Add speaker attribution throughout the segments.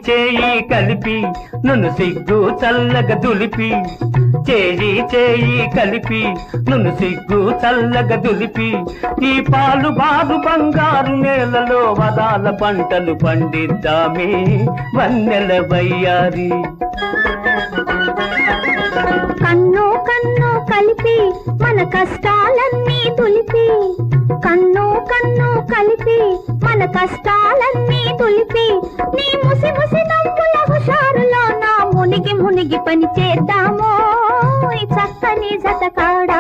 Speaker 1: చేయి కలిపి నన్ను సిగ్గు చల్లగా దులిపి చేయి చేయి కలిపి నన్ను సిగ్గు చల్లగా దులిపి ఈ పాలు బారు బంగారు నేలలో వదాల పంటలు పండిద్దామే వన్నెల వయ్యారి
Speaker 2: కన్ను కన్ను కలిపి మన కష్టాలన్నీ తులిపి కన్ను కన్ను కలిపి మన కష్టాలన్నీ తులిపి నీ ముసి ముసి నవ్వుల హుషారులో నా మునిగి మునిగి పని చేద్దామో ఈ చక్కని జతకాడా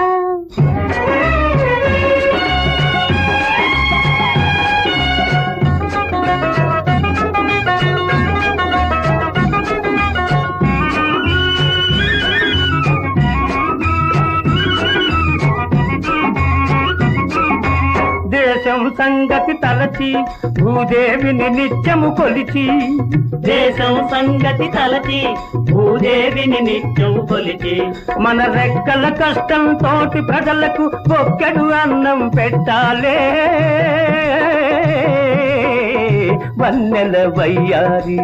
Speaker 1: దేశం సంగతి తలచి భూదేవిని నిత్యము కొలిచి
Speaker 3: దేశం సంగతి తలచి భూదేవిని నిత్యం కొలిచి
Speaker 1: మన రెక్కల కష్టం తోటి ప్రజలకు ఒక్కడు అన్నం పెట్టాలే వన్నెల వయ్యారి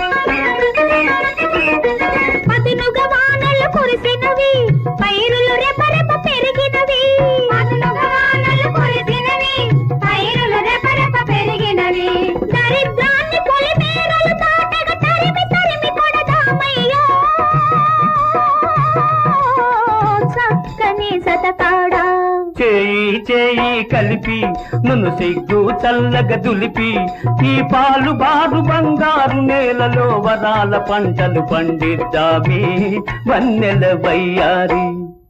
Speaker 2: పదునుగా వానలు కురిసినవి పైరులు రెపరెప పెరిగినవి పదునుగా వానలు కురిసినవి పైరులు రెపరెప పెరిగినవి దరిద్రాన్ని పొలిమేరలు తాటగా తరిమి తరిమి కొడదామయ్యో చక్కని సతకాడా
Speaker 1: చేయి చేయి కలిపి నన్ను సిగ్గు చల్లగా దులిపి ఈ పాలు బారు బంగారు నేలలో వరాల పంటలు పండిద్దామి వన్నెల వయ్యారి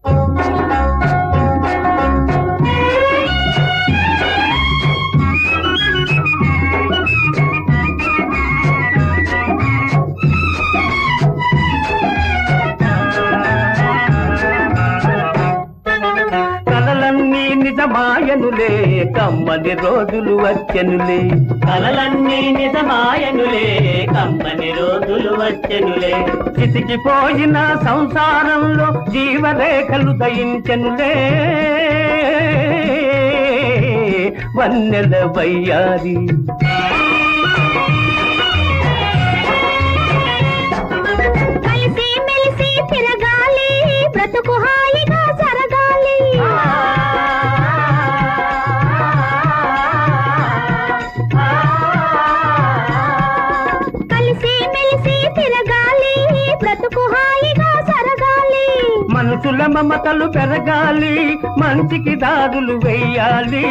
Speaker 1: కలలన్నీ నిజమాయనులే కమ్మని రోజులు వచ్చెనులే
Speaker 3: కలలన్నీ నిజమాయనులే కమ్మని రోజులు వచ్చెనులే
Speaker 1: చితికిపోయిన సంసారంలో జీవరేఖలు దయించెనులే వన్నెల వయ్యారి
Speaker 2: కలిసి మెలిసి తిరగాలి బ్రతుకు హాయిగా జరగాలి కలిసి మెలిసి తిరగాలి బ్రతుకు హాయిగా జరగాలి
Speaker 1: మనసుల మమతలు పెరగాలి మంచికి దారులు వెయ్యాలి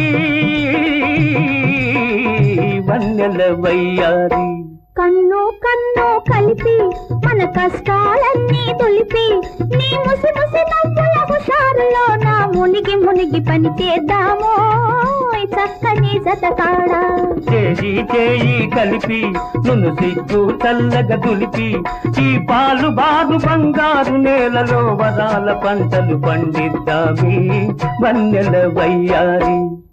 Speaker 1: వన్నెల వయ్యారి
Speaker 2: కన్ను కన్ను కలిపి మన కష్టాలన్నీ తొలిపి నీ ముసి ముసి నవ్వుల హుషారులో నా మునిగి మునిగి పని చేద్దామో ఈ చక్కని జతకాడా
Speaker 1: చేయి చేయి కలిపి నన్ను సిగ్గు చల్లగా దులిపి ఈ పాలు బారు బంగారు నేలలో వరాల పంటలు పండిద్దామి వన్నెల వయ్యారి